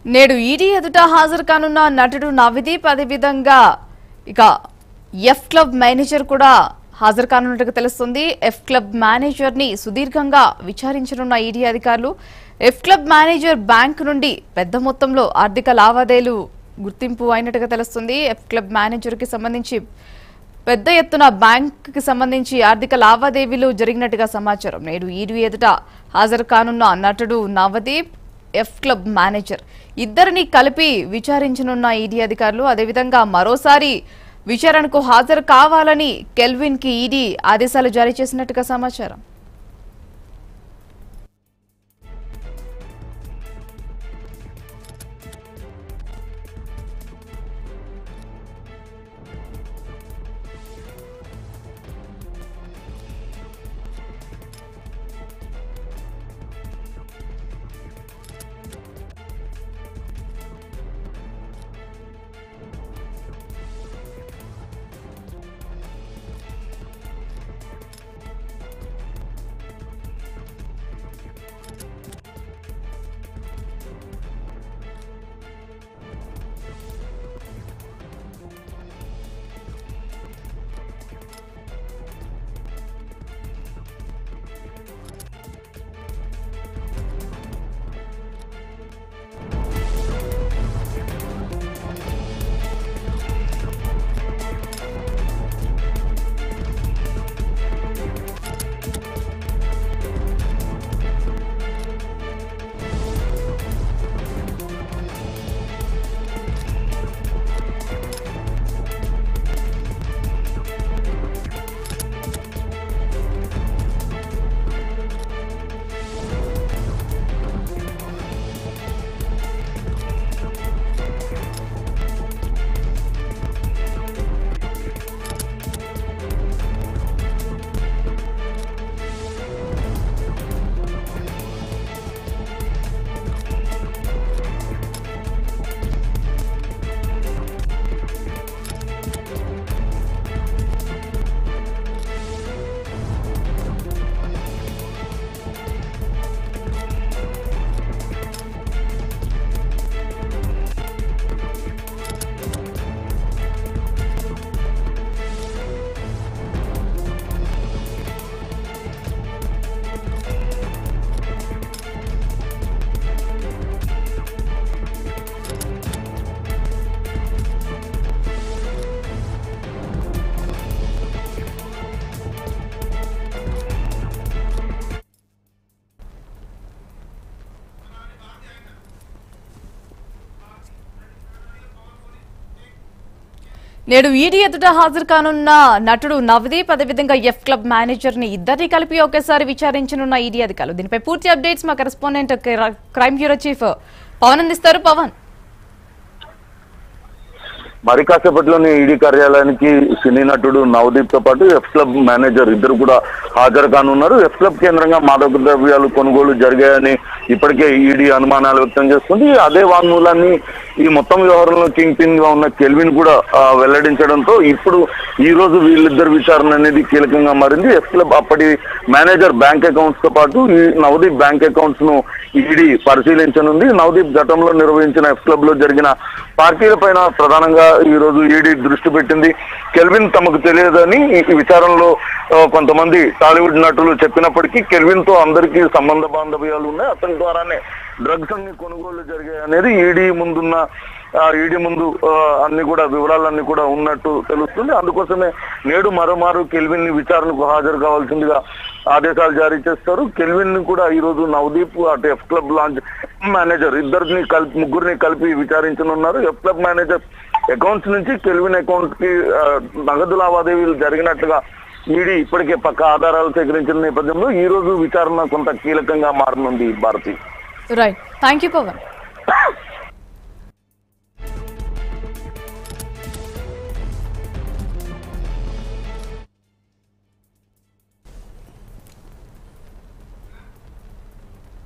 నేడు ఈడీ ఎదుట హాజరు కానున్న నటుడు నవదీప్ అదేవిధంగా ఇక ఎఫ్ క్లబ్ మేనేజర్ కూడా హాజరు కానున్నట్టుగా తెలుస్తుంది ఎఫ్ క్లబ్ మేనేజర్ ని సుదీర్ఘంగా విచారించనున్న ఈడీ అధికారులు ఎఫ్ క్లబ్ మేనేజర్ బ్యాంక్ నుండి పెద్ద మొత్తంలో ఆర్థిక లావాదేవీలు గుర్తింపు అయినట్టుగా తెలుస్తుంది ఎఫ్ క్లబ్ మేనేజర్ కి సంబంధించి పెద్ద ఎత్తున బ్యాంక్ కి సంబంధించి ఆర్థిక లావాదేవీలు జరిగినట్టుగా సమాచారం నేడు ఈడీ ఎదుట హాజరు కానున్న నటుడు నవదీప్ ఎఫ్ క్లబ్ మేనేజర్ ఇద్దరిని కలిపి విచారించనున్న ఈడీ అధికారులు అదేవిధంగా మరోసారి విచారణకు హాజరు కావాలని కెల్విన్ కి ఈడీ ఆదేశాలు జారీ చేసినట్టుగా సమాచారం నేడు ఈడీ ఎదుట హాజరు కానున్న నటుడు నవదీప్ అదేవిధంగా ఎఫ్ క్లబ్ మేనేజర్ ని ఇద్దరిని కలిపి ఒకేసారి విచారించనున్న ఈడీ అధికారులు దీనిపై పూర్తి అప్డేట్స్ మా correspondent crime bureau chief Pavan అందిస్తారు పవన్ మరి కాసేపట్లోనే ఈడీ కార్యాలయానికి సినీ నటుడు నవదీప్ తో పాటు ఎఫ్ క్లబ్ మేనేజర్ ఇద్దరు కూడా హాజరు కానున్నారు ఎఫ్ క్లబ్ కేంద్రంగా మాదక ద్రవ్యాలు కొనుగోలు జరిగాయని ఇప్పటికే ఈడీ అనుమానాలు వ్యక్తం చేస్తుంది అదే వాంగ్మూలాన్ని ఈ మొత్తం వ్యవహారంలో కింగ్ పిన్ గా ఉన్న కెల్విన్ కూడా ఆ, వెల్లడించడంతో ఇప్పుడు ఈ రోజు వీళ్ళిద్దరు విచారణ అనేది కీలకంగా మారింది ఎఫ్ క్లబ్ అప్పటి మేనేజర్ బ్యాంక్ అకౌంట్స్ తో పాటు ఈ నవదీప్ బ్యాంక్ అకౌంట్స్ ను ఈడీ పరిశీలించనుంది నవదీప్ గతంలో నిర్వహించిన ఎఫ్ క్లబ్ లో జరిగిన పార్టీల పైన ప్రధానంగా ఈ రోజు ఈడీ దృష్టి పెట్టింది కెల్విన్ తమకు తెలియదని ఈ విచారణలో ఆ, కొంతమంది టాలీవుడ్ నటులు చెప్పినప్పటికీ కెల్విన్ తో అందరికీ సంబంధ బాంధవ్యాలు ఉన్నాయి అతని ద్వారానే డ్రగ్స్ అన్ని కొనుగోలు జరిగాయి అనేది ఈడీ ముందున్న ఈడీ ముందు ఆ, అన్ని కూడా వివరాలన్నీ కూడా ఉన్నట్టు తెలుస్తుంది అందుకోసమే నేడు మరోమారు కెల్విన్ ని విచారణకు హాజరు కావాల్సిందిగా ఆదేశాలు జారీ చేస్తారు కెల్విన్ ని కూడా ఈ రోజు నవదీప్ అటు ఎఫ్ క్లబ్ లాంచ్ మేనేజర్ ఇద్దరిని కలిపి ముగ్గురిని కలిపి విచారించనున్నారు ఎఫ్ క్లబ్ మేనేజర్ అకౌంట్స్ నుంచి కెల్విన్ అకౌంట్ కి ఆ, నగదు లావాదేవీలు జరిగినట్టుగా ఈడీ ఇప్పటికే పక్క ఆధారాలు సేకరించిన నేపథ్యంలో ఈ రోజు విచారణ కొంత కీలకంగా మారనుంది Bharathi right thank you Pawan